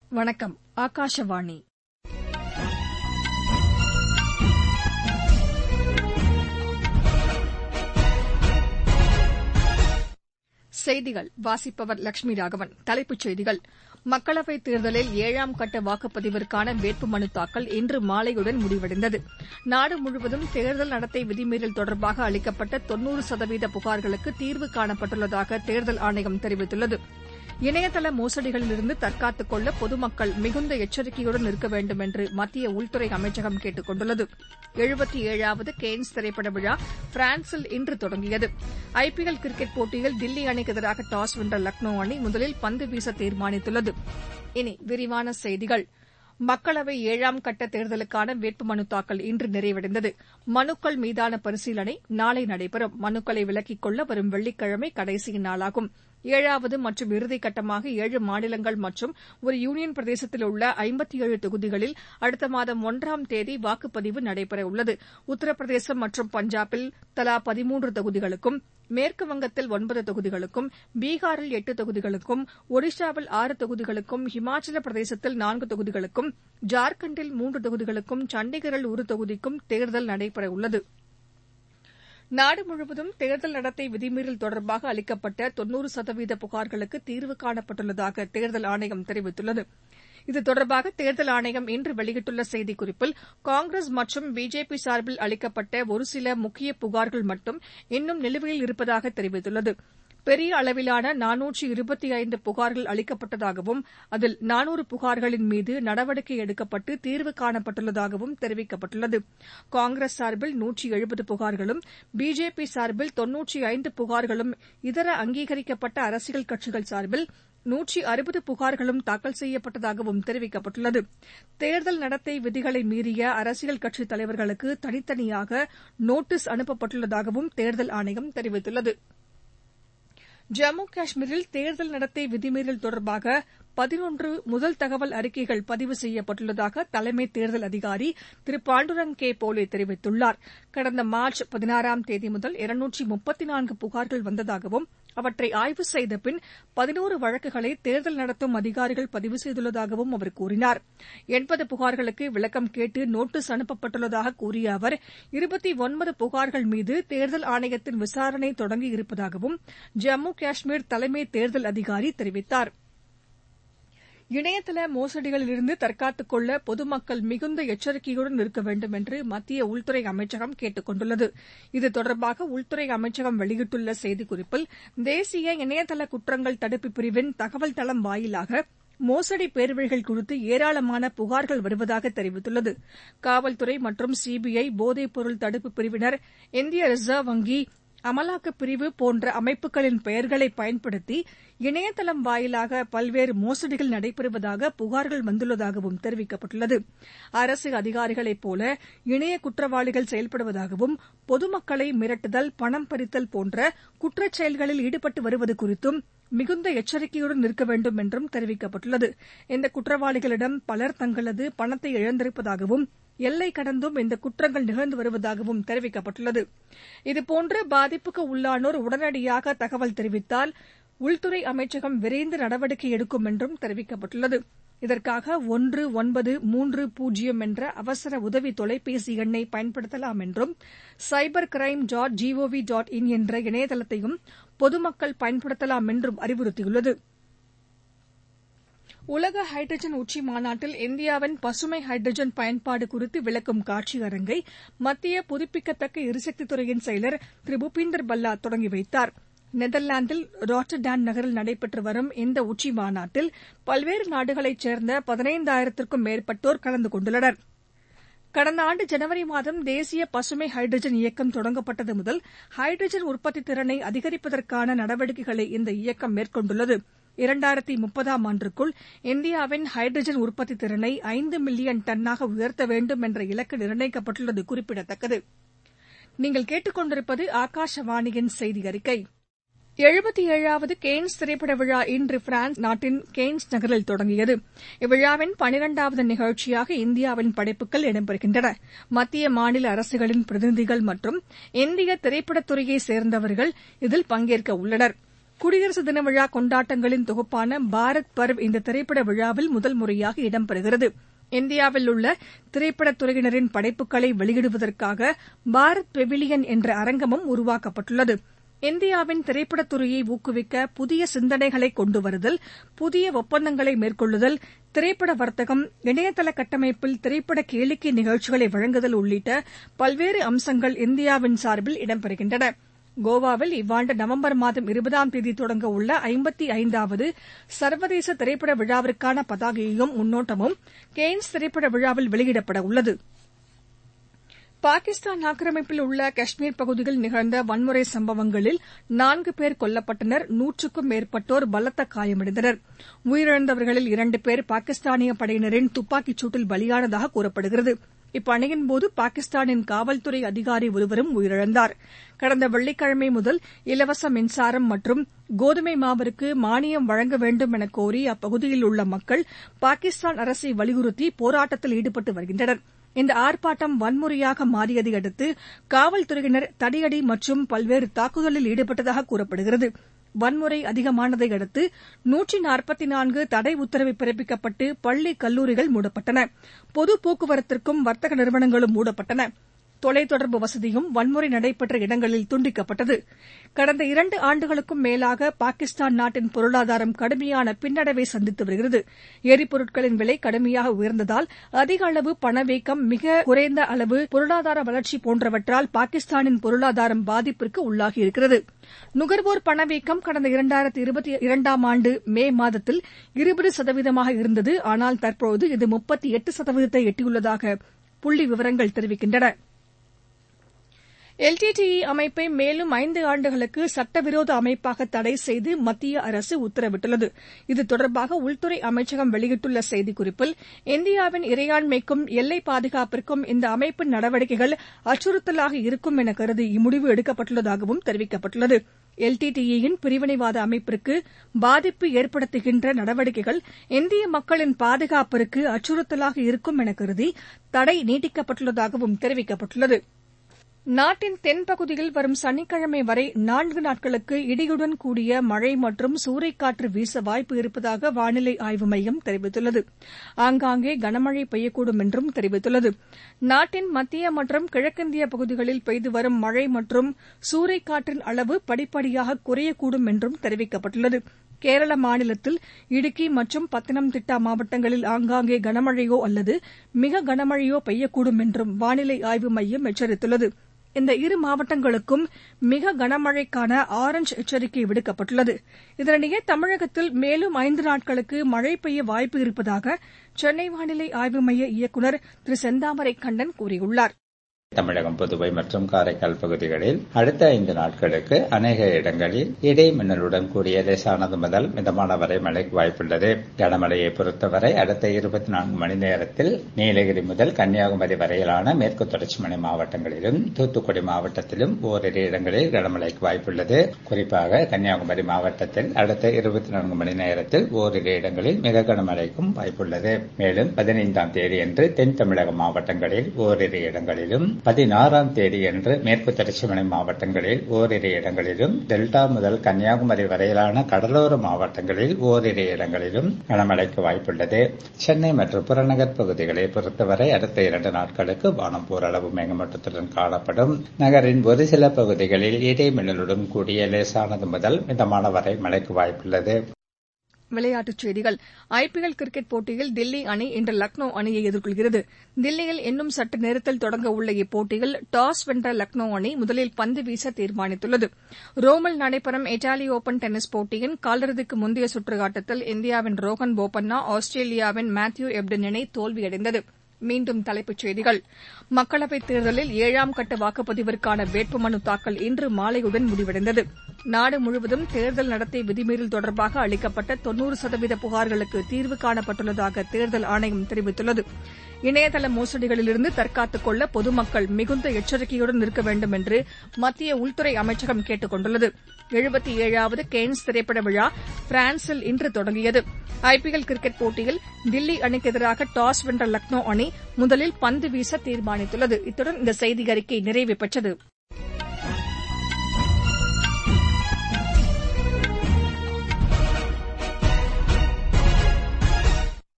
வணக்கம் ஆகாஷவாணி செய்திகள் வாசிப்பவர் லட்சுமி ராகவன் தலைப்புச் செய்திகள் மக்களவைத் தேர்தலில் ஏழாம் கட்ட வாக்குப்பதிவிற்கான வேட்புமனு தாக்கல் இன்று மாலையுடன் முடிவடைந்தது நாடு முழுவதும் தேர்தல் நடத்தை விதிமீறல் தொடர்பாக அளிக்கப்பட்ட தொன்னூறு சதவீத புகார்களுக்கு தீர்வு காணப்பட்டுள்ளதாக தேர்தல் ஆணையம் தெரிவித்துள்ளது இணையதள மோசடிகளிலிருந்து தற்காத்துக் கொள்ள பொதுமக்கள் மிகுந்த எச்சரிக்கையுடன் இருக்க வேண்டும் என்று மத்திய உள்துறை அமைச்சகம் கேட்டுக் கொண்டுள்ளது எழுபத்தி ஏழாவது கேன்ஸ் திரைப்பட விழா பிரான்சில் இன்று தொடங்கியது ஐபிஎல் கிரிக்கெட் போட்டியில் தில்லி அணிக்கு எதிராக டாஸ் வென்ற லக்னோ அணி முதலில் பந்து வீச தீர்மானித்துள்ளது இனி விரிவான செய்திகள் மக்களவை ஏழாம் கட்ட தேர்தலுக்கான வேட்புமனு தாக்கல் இன்று நிறைவடைந்தது மனுக்கள் மீதான பரிசீலனை நாளை நடைபெறும் மனுக்களை விலக்கிக் கொள்ள வரும் வெள்ளிக்கிழமை கடைசி நாளாகும் ஏழாவது மற்றும் இறுதிக்கட்டமாக ஏழு மாநிலங்கள் மற்றும் ஒரு யூனியன் பிரதேசத்தில் உள்ள ஐம்பத்தி ஏழு தொகுதிகளில் அடுத்த மாதம் ஒன்றாம் தேதி வாக்குப்பதிவு நடைபெறவுள்ளது உத்தரப்பிரதேசம் மற்றும் பஞ்சாபில் தலா பதிமூன்று தொகுதிகளுக்கும் மேற்குவங்கத்தில் ஒன்பது தொகுதிகளுக்கும் பீகாரில் எட்டு தொகுதிகளுக்கும் ஒடிஷாவில் ஆறு தொகுதிகளுக்கும் இமாச்சல பிரதேசத்தில் நான்கு தொகுதிகளுக்கும் ஜார்க்கண்டில் மூன்று தொகுதிகளுக்கும் சண்டிகரில் ஒரு தொகுதிக்கும் தேர்தல் நடைபெறவுள்ளது நாடு முழுவதும் தேர்தல் நடத்தை விதிமீறல் தொடர்பாக அளிக்கப்பட்ட தொன்னூறு சதவீத புகார்களுக்கு தீர்வு காணப்பட்டுள்ளதாக தேர்தல் ஆணையம் தெரிவித்துள்ளது இது தொடர்பாக தேர்தல் ஆணையம் இன்று வெளியிட்டுள்ள செய்திக்குறிப்பில் காங்கிரஸ் மற்றும் பிஜேபி சார்பில் அளிக்கப்பட்ட ஒருசில முக்கிய புகார்கள் மட்டும் இன்னும் நிலுவையில் இருப்பதாக தெரிவித்துள்ளது பெரிய அளவிலான நானூற்று இருபத்தி ஐந்து புகார்கள் அளிக்கப்பட்டதாகவும் அதில் நானூறு புகார்களின் மீது நடவடிக்கை எடுக்கப்பட்டு தீர்வு காணப்பட்டுள்ளதாகவும் தெரிவிக்கப்பட்டுள்ளது காங்கிரஸ் சார்பில் நூற்றி எழுபது புகார்களும் பிஜேபி சார்பில் தொன்னூற்றி ஐந்து புகார்களும் இதர அங்கீகரிக்கப்பட்ட அரசியல் கட்சிகள் சார்பில் நூற்றி அறுபது புகார்களும் தாக்கல் செய்யப்பட்டதாகவும் தெரிவிக்கப்பட்டுள்ளது தேர்தல் நடத்தை விதிகளை மீறிய அரசியல் கட்சித் தலைவர்களுக்கு தனித்தனியாக நோட்டீஸ் அனுப்பப்பட்டுள்ளதாகவும் தேர்தல் ஆணையம் தெரிவித்துள்ளது ஜம்மு காஷ்மீரில் தேர்தல் நடத்தை விதிமீறல் தொடர்பாக பதினொன்று முதல் தகவல் அறிக்கைகள் பதிவு செய்யப்பட்டுள்ளதாக தலைமை தேர்தல் அதிகாரி திரு பாண்டுரங் கே போலே தெரிவித்துள்ளார் கடந்த மார்ச் பதினாறாம் தேதி முதல் இருநூற்றி முப்பத்தி நான்கு புகார்கள் வந்ததாகவும் அவற்றை ஆய்வு செய்த பின் பதினோரு வழக்குகளை தேர்தல் நடத்தும் அதிகாரிகள் பதிவு செய்துள்ளதாகவும் அவர் கூறினார் எண்பது புகார்களுக்கு விளக்கம் கேட்டு நோட்டீஸ் அனுப்பப்பட்டுள்ளதாக கூறிய அவர் இருபத்தி ஒன்பது புகார்கள் மீது தேர்தல் ஆணையத்தின் விசாரணை தொடங்கியிருப்பதாகவும் ஜம்மு காஷ்மீர் தலைமை தேர்தல் அதிகாரி தெரிவித்தாா் இணையதள மோசடிகளிலிருந்து தற்காத்துக் கொள்ள பொதுமக்கள் மிகுந்த எச்சரிக்கையுடன் இருக்க வேண்டும் என்று மத்திய உள்துறை அமைச்சகம் கேட்டுக் கொண்டுள்ளது இது தொடர்பாக உள்துறை அமைச்சகம் வெளியிட்டுள்ள செய்திக்குறிப்பில் தேசிய இணையதள குற்றங்கள் தடுப்பு பிரிவின் தகவல் தளம் வாயிலாக மோசடி பேர்வழிகள் குறித்து ஏராளமான புகார்கள் வருவதாக தெரிவித்துள்ளது காவல்துறை மற்றும் சிபிஐ போதைப்பொருள் தடுப்பு பிரிவினர் இந்திய ரிசர்வ் வங்கி அமலாக்கப் பிரிவு போன்ற அமைப்புகளின் பெயர்களை பயன்படுத்தி இணையதளம் வாயிலாக பல்வேறு மோசடிகள் நடைபெறுவதாக புகார்கள் வந்துள்ளதாகவும் தெரிவிக்கப்பட்டுள்ளது அரசு அதிகாரிகளைப் போல இணைய குற்றவாளிகள் செயல்படுவதாகவும் பொதுமக்களை மிரட்டுதல் பணம் பறித்தல் போன்ற குற்றச் செயல்களில் ஈடுபட்டு வருவது குறித்தும் மிகுந்த எச்சரிக்கையுடன் இருக்க வேண்டும் என்றும் தெரிவிக்கப்பட்டுள்ளது இந்த குற்றவாளிகளிடம் பலர் தங்களது பணத்தை இழந்திருப்பதாகவும் எல்லை கடந்தும் இந்த குற்றங்கள் நிகழ்ந்து வருவதாகவும் தெரிவிக்கப்பட்டுள்ளது இதுபோன்று பாதிப்புக்கு உள்ளானோர் உடனடியாக தகவல் தெரிவித்தால் உள்துறை அமைச்சகம் விரைந்து நடவடிக்கை எடுக்கும் என்றும் தெரிவிக்கப்பட்டுள்ளது இதற்காக ஒன்று ஒன்பது மூன்று பூஜ்ஜியம் என்ற அவசர உதவி தொலைபேசி எண்ணை பயன்படுத்தலாம் என்றும் cyber crime dot G O V dot in என்ற இணையதளத்தையும் பொதுமக்கள் பயன்படுத்தலாம் என்றும் அறிவுறுத்தியுள்ளது உலக ஹைட்ரஜன் உச்சி மாநாட்டில் இந்தியாவின் பசுமை ஹைட்ரஜன் பயன்பாடு குறித்து விளக்கும் காட்சி அரங்கை மத்திய புதுப்பிக்கத்தக்க எரிசக்தித்துறையின் செயலர் திரு பூபீந்தர் பல்லா தொடங்கி வைத்தார் நெதர்லாந்தில் ராட்டர்டாம் நகரில் நடைபெற்று வரும் இந்த உச்சி மாநாட்டில் பல்வேறு நாடுகளைச் சேர்ந்த பதினைந்தாயிரத்திற்கும் மேற்பட்டோர் கலந்து கொண்டுள்ளனர் கடந்த ஆண்டு ஜனவரி மாதம் தேசிய பசுமை ஹைட்ரஜன் இயக்கம் தொடங்கப்பட்டது முதல் ஹைட்ரஜன் உற்பத்தி திறனை அதிகரிப்பதற்கான நடவடிக்கைகளை இந்த இயக்கம் மேற்கொண்டுள்ளது இரண்டாயிரத்தி முப்பதாம் ஆண்டுக்குள் இந்தியாவின் ஹைட்ரஜன் உற்பத்தி திறனை ஐந்து மில்லியன் டன்னாக உயர்த்த வேண்டும் என்ற இலக்கு நிர்ணயிக்கப்பட்டுள்ளது குறிப்பிடத்தக்கது நீங்கள் கேட்டுக்கொண்டிருப்பது ஆகாஷவாணியின் செய்தி அறிக்கை எழுபத்தி ஏழாவது கேன்ஸ் திரைப்பட விழா இன்று பிரான்ஸ் நாட்டின் கேன்ஸ் நகரில் தொடங்கியது இவ்விழாவின் பனிரெண்டாவது நிகழ்ச்சியாக இந்தியாவின் படைப்புகள் இடம்பெறுகின்றன மத்திய மாநில அரசுகளின் பிரதிநிதிகள் மற்றும் இந்திய திரைப்படத்துறையைச் சேர்ந்தவர்கள் இதில் பங்கேற்க உள்ளனா் குடியரசு தின விழா கொண்டாட்டங்களின் தொகுப்பான பாரத் பர்வ் இந்த திரைப்பட விழாவில் முதல் முறையாக இடம்பெறுகிறது இந்தியாவில் உள்ள திரைப்படத் துறையினரின் படைப்புகளை வெளியிடுவதற்காக பாரத் பெவிலியன் என்ற அரங்கமும் உருவாக்கப்பட்டுள்ளது இந்தியாவின் திரைப்படத் துறையை ஊக்குவிக்க புதிய சிந்தனைகளை கொண்டு வருதல் புதிய ஒப்பந்தங்களை மேற்கொள்ளுதல் திரைப்பட வர்த்தகம் இணையதள கட்டமைப்பில் திரைப்பட கேளிக்கை நிகழ்ச்சிகளை வழங்குதல் உள்ளிட்ட பல்வேறு அம்சங்கள் இந்தியாவின் சார்பில் இடம்பெறுகின்றன கோவாவில் இவ்வாண்டு நவம்பர் மாதம் இருபதாம் தேதி தொடங்க உள்ள ஐம்பத்தி ஐந்தாவது சர்வதேச திரைப்பட விழாவிற்கான பதாகையும் முன்னோட்டமும் கேன்ஸ் திரைப்பட விழாவில் வெளியிடப்பட உள்ளது பாகிஸ்தான் ஆக்கிரமிப்பில் உள்ள காஷ்மீர் பகுதியில் நிகழ்ந்த வன்முறை சம்பவங்களில் நான்கு பேர் கொல்லப்பட்டனர் நூற்றுக்கும் மேற்பட்டோர் பலத்த காயமடைந்தனர் உயிரிழந்தவர்களில் இரண்டு பேர் பாகிஸ்தானிய படையினரின் துப்பாக்கிச் சூட்டில் பலியானதாக கூறப்படுகிறது இப்பணியின்போது பாகிஸ்தானின் காவல்துறை அதிகாரி ஒருவரும் உயிரிழந்தார் கடந்த வெள்ளிக்கிழமை முதல் இலவச மின்சாரம் மற்றும் கோதுமை மாவிற்கு மானியம் வழங்க வேண்டும் என கோரி அப்பகுதியில் உள்ள மக்கள் பாகிஸ்தான் அரசை வலியுறுத்தி போராட்டத்தில் ஈடுபட்டு வருகின்றனர் இந்த ஆர்ப்பாட்டம் வன்முறையாக மாறியதை அடுத்து காவல்துறையினர் தடியடி மற்றும் பல்வேறு தாக்குதலில் ஈடுபட்டதாக கூறப்படுகிறது வன்முறை அதிகமானதை அடுத்து நூற்றி நாற்பத்தி நான்கு தடை உத்தரவு பிறப்பிக்கப்பட்டு பள்ளி கல்லூரிகள் மூடப்பட்டன பொது போக்குவரத்திற்கும் வர்த்தக நிறுவனங்களும் மூடப்பட்டன தொலைத்தொடர்பு வசதியும் வன்முறை நடைபெற்ற இடங்களில் துண்டிக்கப்பட்டது கடந்த இரண்டு ஆண்டுகளுக்கும் மேலாக பாகிஸ்தான் நாட்டின் பொருளாதாரம் கடுமையான பின்னடைவை சந்தித்து வருகிறது எரிபொருட்களின் விலை கடுமையாக உயர்ந்ததால் அதிக அளவு பணவீக்கம் மிக குறைந்த அளவு பொருளாதார வளர்ச்சி போன்றவற்றால் பாகிஸ்தானின் பொருளாதாரம் பாதிப்பிற்கு உள்ளாகியிருக்கிறது நுகர்வோர் பணவீக்கம் கடந்த இரண்டாயிரத்து இருபத்தி இரண்டாம் ஆண்டு மே மாதத்தில் இருபது சதவீதமாக இருந்தது ஆனால் தற்போது இது முப்பத்தி எட்டு சதவீதத்தை எட்டியுள்ளதாக புள்ளி விவரங்கள் தெரிவிக்கின்றன எல்டிடிஇ அமைப்பை மேலும் ஐந்து ஆண்டுகளுக்கு சட்டவிரோத அமைப்பாக தடை செய்து மத்திய அரசு உத்தரவிட்டுள்ளது இது தொடர்பாக உள்துறை அமைச்சகம் வெளியிட்டுள்ள செய்திக்குறிப்பில் இந்தியாவின் இறையாண்மைக்கும் எல்லை பாதுகாப்பிற்கும் இந்த அமைப்பின் நடவடிக்கைகள் அச்சுறுத்தலாக இருக்கும் என கருதி இம்முடிவு எடுக்கப்பட்டுள்ளதாகவும் தெரிவிக்கப்பட்டுள்ளது எல்டிடிஇ யின் பிரிவினைவாத அமைப்பிற்கு பாதிப்பு ஏற்படுத்துகின்ற நடவடிக்கைகள் இந்திய மக்களின் பாதுகாப்பிற்கு அச்சுறுத்தலாக இருக்கும் என கருதி தடை நீட்டிக்கப்பட்டுள்ளதாகவும் தெரிவிக்கப்பட்டுள்ளது நாட்டின் தென்பகுதியில் வரும் சனிக்கிழமை வரை நான்கு நாட்களுக்கு இடியுடன் கூடிய மழை மற்றும் சூறைக்காற்று வீச வாய்ப்பு இருப்பதாக வானிலை ஆய்வு மையம் தெரிவித்துள்ளது ஆங்காங்கே கனமழை பெய்யக்கூடும் என்றும் தெரிவித்துள்ளது நாட்டின் மத்திய மற்றும் கிழக்கிந்திய பகுதிகளில் பெய்து வரும் மழை மற்றும் சூறைக்காற்றின் அளவு படிப்படியாக குறையக்கூடும் என்றும் தெரிவிக்கப்பட்டுள்ளது கேரள மாநிலத்தில் இடுக்கி மற்றும் பத்தனம்திட்டா மாவட்டங்களில் ஆங்காங்கே கனமழையோ அல்லது மிக கனமழையோ பெய்யக்கூடும் என்றும் வானிலை ஆய்வு மையம் எச்சரித்துள்ளது இந்த இரு மாவட்டங்களுக்கும் மிக கனமழைக்கான ஆரஞ்ச் எச்சரிக்கை விடுக்கப்பட்டுள்ளது இதனிடையே தமிழகத்தில் மேலும் ஐந்து நாட்களுக்கு மழை பெய்ய வாய்ப்பு இருப்பதாக சென்னை வானிலை ஆய்வு மைய இயக்குநர் திரு செந்தாமரை கண்ணன் கூறியுள்ளார் தமிழகம் புதுவை மற்றும் காரைக்கால் பகுதிகளில் அடுத்த ஐந்து நாட்களுக்கு அநேக இடங்களில் இடி மின்னலுடன் கூடிய லேசானது முதல் மிதமான வரை மழைக்கு வாய்ப்புள்ளது கனமழையை பொறுத்தவரை அடுத்த இருபத்தி நான்கு மணி நேரத்தில் நீலகிரி முதல் கன்னியாகுமரி வரையிலான மேற்கு தொடர்ச்சி மலை மாவட்டங்களிலும் தூத்துக்குடி மாவட்டத்திலும் ஓரிரு இடங்களில் கனமழைக்கு வாய்ப்புள்ளது குறிப்பாக கன்னியாகுமரி மாவட்டத்தில் அடுத்த இருபத்தி நான்கு மணி நேரத்தில் ஓரிரு இடங்களில் மிக கனமழைக்கும் வாய்ப்புள்ளது மேலும் பதினைந்தாம் தேதியன்று தென் தமிழக மாவட்டங்களில் ஓரிரு இடங்களிலும் பதினாறாம் தேதியன்று மேற்கு தொடர்ச்சி மலை மாவட்டங்களில் ஓரிரு இடங்களிலும் டெல்டா முதல் கன்னியாகுமரி வரையிலான கடலோர மாவட்டங்களில் ஓரிரு இடங்களிலும் கனமழைக்கு வாய்ப்புள்ளது சென்னை மற்றும் புறநகர் பகுதிகளை பொறுத்தவரை அடுத்த இரண்டு நாட்களுக்கு வானம் ஓரளவு மேகமூட்டத்துடன் காணப்படும் நகரின் ஒரு சில பகுதிகளில் இடி மின்னலுடன் கூடிய லேசானது முதல் மிதமான வரை மழைக்கு வாய்ப்புள்ளது விளையாட்டுச் செய்திகள் ஐபிஎல் கிரிக்கெட் போட்டியில் தில்லி அணி இன்று லக்னோ அணியை எதிர்கொள்கிறது தில்லியில் இன்னும் சற்று நேரத்தில் தொடங்க உள்ள இப்போட்டியில் டாஸ் வென்ற லக்னோ அணி முதலில் பந்து வீச தீர்மானித்துள்ளது ரோமில் நடைபெறும் இத்தாலி ஓபன் டென்னிஸ் போட்டியின் காலிறுதிக்கு முந்தைய சுற்று ஆட்டத்தில் இந்தியாவின் ரோஹன் போபண்ணா ஆஸ்திரேலியாவின் மேத்யூ எப்டன் இணை தோல்வியடைந்தது மீண்டும் தலைப்புச் செய்திகள் மக்களவைத் தேர்தலில் ஏழாம் கட்ட வாக்குப்பதிவிற்கான வேட்புமனு தாக்கல் இன்று மாலையுடன் முடிவடைந்தது நாடு முழுவதும் தேர்தல் நடத்தை விதிமீறல் தொடர்பாக அளிக்கப்பட்ட தொன்னூறு சதவீத புகார்களுக்கு தீர்வு காணப்பட்டுள்ளதாக தேர்தல் ஆணையம் தெரிவித்துள்ளது இணையதள மோசடிகளிலிருந்து தற்காத்துக் கொள்ள பொதுமக்கள் மிகுந்த எச்சரிக்கையுடன் இருக்க வேண்டும் என்று மத்திய உள்துறை அமைச்சகம் கேட்டுக் கொண்டுள்ளது எழுபத்தி ஏழாவது கேன்ஸ் திரைப்பட விழா பிரான்சில் இன்று தொடங்கியது ஐபிஎல் கிரிக்கெட் போட்டியில் தில்லி அணிக்கு எதிராக டாஸ் வென்ற லக்னோ அணி முதலில் பந்து வீச தீர்மானித்துள்ளது இத்துடன் இந்த செய்தியறிக்கை நிறைவு பெற்றது